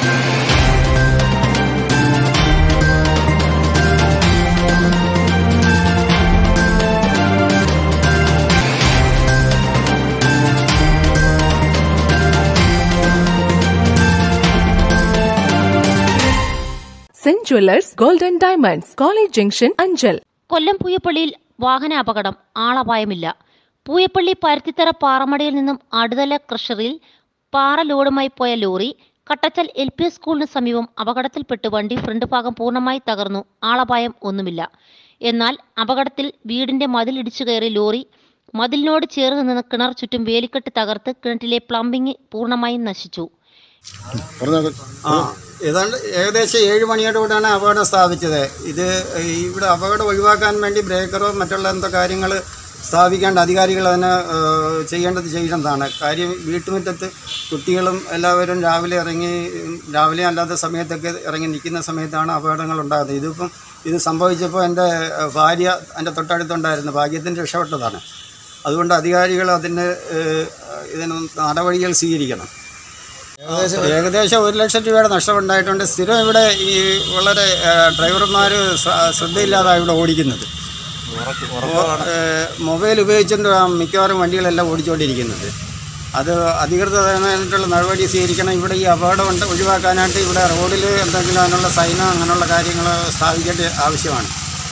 Saint jewellers golden diamonds college junction Anchal Kollam പൂയപ്പള്ളിയിൽ വാഹന അപകടം ആളപായമില്ല പൂയപ്പള്ളി പരുത്തിത്തറ പാറമടയിൽ നിന്നും അടുതല ക്രഷറിൽ പാറ ലോഡുമായി പോയ ലോറി കട്ടച്ചൽ എൽ പി സ്കൂളിന് സമീപം അപകടത്തിൽപ്പെട്ട് വണ്ടി ഫ്രണ്ട് ഭാഗം പൂർണ്ണമായി തകർന്നു ആളപായം ഒന്നുമില്ല എന്നാൽ അപകടത്തിൽ വീടിന്റെ മതിലിടിച്ചു കയറി ലോറി മതിലിനോട് ചേർന്ന് നിന്ന് കിണർ ചുറ്റും വേലിക്കെട്ട് തകർത്ത് കിണറ്റിലെ പ്ലംബിംഗ് പൂർണ്ണമായും നശിച്ചു ആ ഏതാണ്ട് ഏകദേശം ഏഴ് മണിയോടുകൂടിയാണ് അപകടം സ്ഥാപിച്ചത് ഇത് ഇവിടെ അപകടം ഒഴിവാക്കാൻ വേണ്ടി ബ്രേക്കറോ മറ്റുള്ള എന്തോ കാര്യങ്ങൾ സ്ഥാപിക്കേണ്ട അധികാരികൾ അതിന് ഏഹ്, ചെയ്യേണ്ടത് ചെയ്യേണ്ടതാണ് കാര്യം വീട്ടുമുറ്റത്ത് കുട്ടികളും എല്ലാവരും രാവിലെ ഇറങ്ങി ഉം, രാവിലെ അല്ലാത്ത സമയത്തൊക്കെ ഇറങ്ങി നിൽക്കുന്ന സമയത്താണ് അപകടങ്ങൾ ഉണ്ടാകുന്നത് ഇതിപ്പം ഇത് സംഭവിച്ചപ്പോൾ എൻ്റെ ഏഹ്, ഭാര്യ എൻ്റെ തൊട്ടടുത്തുണ്ടായിരുന്നു ഭാഗ്യത്തിന് രക്ഷപ്പെട്ടതാണ് അതുകൊണ്ട് അധികാരികൾ അതിന് ഏഹ്, ഇതിന് നടപടികൾ സ്വീകരിക്കണം ഏകദേശം ഒരു ലക്ഷം രൂപയുടെ നഷ്ടമുണ്ടായിട്ടുണ്ട് സ്ഥിരം ഇവിടെ ഈ വളരെ ഡ്രൈവർമാർ ശ്രദ്ധയില്ലാതാണ് ഇവിടെ ഓടിക്കുന്നത് ഏഹ്, മൊബൈൽ ഉപയോഗിച്ചുകൊണ്ട് മിക്കവാറും വണ്ടികളെല്ലാം ഓടിച്ചുകൊണ്ടിരിക്കുന്നത് അത് അധികൃതമായിട്ടുള്ള നടപടി സ്വീകരിക്കണം ഇവിടെ ഈ അപകടം ഉണ്ട് ഒഴിവാക്കാനായിട്ട് ഇവിടെ റോഡിൽ എന്തെങ്കിലും അതിനുള്ള സൈനോ അങ്ങനെയുള്ള കാര്യങ്ങൾ സ്ഥാപിക്കേണ്ട ആവശ്യമാണ്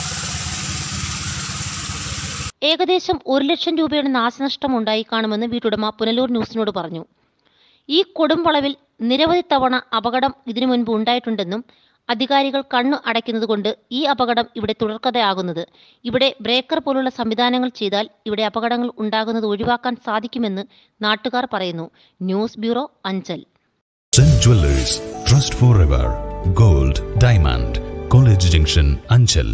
ഏകദേശം ഒരു ലക്ഷം രൂപയുടെ നാശനഷ്ടം ഉണ്ടായി കാണുമെന്ന് വീട്ടുടമ പുനലൂർ ന്യൂസിനോട് പറഞ്ഞു ഈ കൊടുംവളവിൽ നിരവധി തവണ അപകടം ഇതിനു മുൻപ് ഉണ്ടായിട്ടുണ്ടെന്നും അധികാരികൾ കണ്ണു അടയ്ക്കുന്നതുകൊണ്ട് ഈ അപകടം ഇവിടെ തുടർക്കഥയാകുന്നത് ഇവിടെ ബ്രേക്കർ പോലുള്ള സംവിധാനങ്ങൾ ചെയ്താൽ ഇവിടെ അപകടങ്ങൾ ഉണ്ടാകുന്നത് ഒഴിവാക്കാൻ സാധിക്കുമെന്ന് നാട്ടുകാർ പറയുന്നു news bureau Anchal Sen Jewelers, Trust Forever, Gold, Diamond, College Junction, Anchal.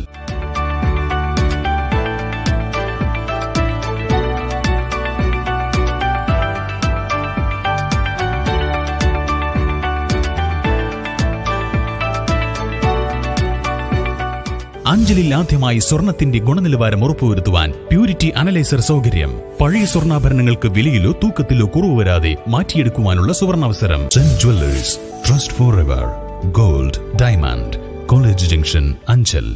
അഞ്ചലിൽ ആദ്യമായി സ്വർണത്തിന്റെ ഗുണനിലവാരം ഉറപ്പുവരുത്തുവാൻ പ്യൂരിറ്റി അനലൈസർ സൗകര്യം പഴയ സ്വർണ്ണാഭരണങ്ങൾക്ക് വിലയിലോ തൂക്കത്തിലോ കുറവ് വരാതെ മാറ്റിയെടുക്കുവാനുള്ള സുവർണാവസരം Sen jewellers trust forever gold diamond college junction Anchal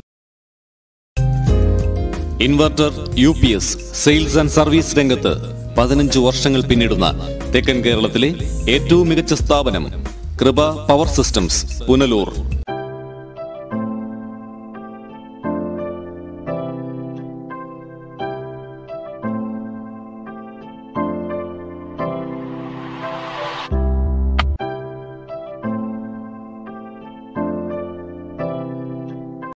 inverter U P S sales and service രംഗത്ത് പതിനഞ്ച് വർഷങ്ങൾ പിന്നിടുന്ന തെക്കൻ കേരളത്തിലെ ഏറ്റവും മികച്ച സ്ഥാപനം കൃപ പവർ സിസ്റ്റംസ് പുനലൂർ